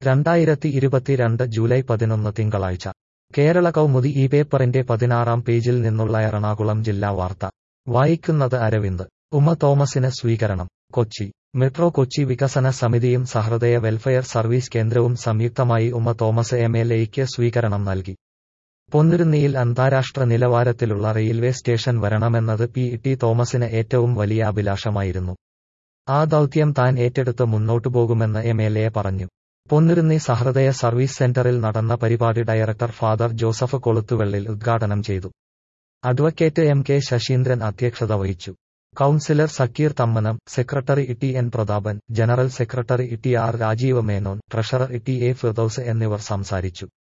രണ്ടായിരത്തി ഇരുപത്തിരണ്ട് ജൂലൈ പതിനൊന്ന് തിങ്കളാഴ്ച കേരള കൗമുദി ഈ പേപ്പറിന്റെ പതിനാറാം പേജിൽ നിന്നുള്ള എറണാകുളം ജില്ലാ വാർത്ത വായിക്കുന്നത് അരവിന്ദ് ഉമ തോമസിന് സ്വീകരണം കൊച്ചി മെട്രോ കൊച്ചി വികസന സമിതിയും സഹൃദയ വെൽഫെയർ സർവീസ് കേന്ദ്രവും സംയുക്തമായി ഉമ തോമസ് എം എൽ എയ്ക്ക് സ്വീകരണം നൽകി പൊന്നുരുന്നിയിൽ അന്താരാഷ്ട്ര നിലവാരത്തിലുള്ള റെയിൽവേ സ്റ്റേഷൻ വരണമെന്നത് പി ടി തോമസിന് ഏറ്റവും വലിയ അഭിലാഷമായിരുന്നു ആ ദൗത്യം താൻ ഏറ്റെടുത്ത് മുന്നോട്ടു പോകുമെന്ന് എം എൽ എ പറഞ്ഞു പൊന്നുരുന്നി സഹൃദയ സർവീസ് സെന്ററിൽ നടന്ന പരിപാടി ഡയറക്ടർ ഫാദർ ജോസഫ് കൊളുത്തുവെള്ളിൽ ഉദ്ഘാടനം ചെയ്തു അഡ്വക്കേറ്റ് എം കെ ശശീന്ദ്രൻ അധ്യക്ഷത വഹിച്ചു councillor Sakkir Thammanam secretary T N Prathapan general secretary T R Rajeev Menon treasurer T A Firdous എന്നിവർ സംസാരിച്ചു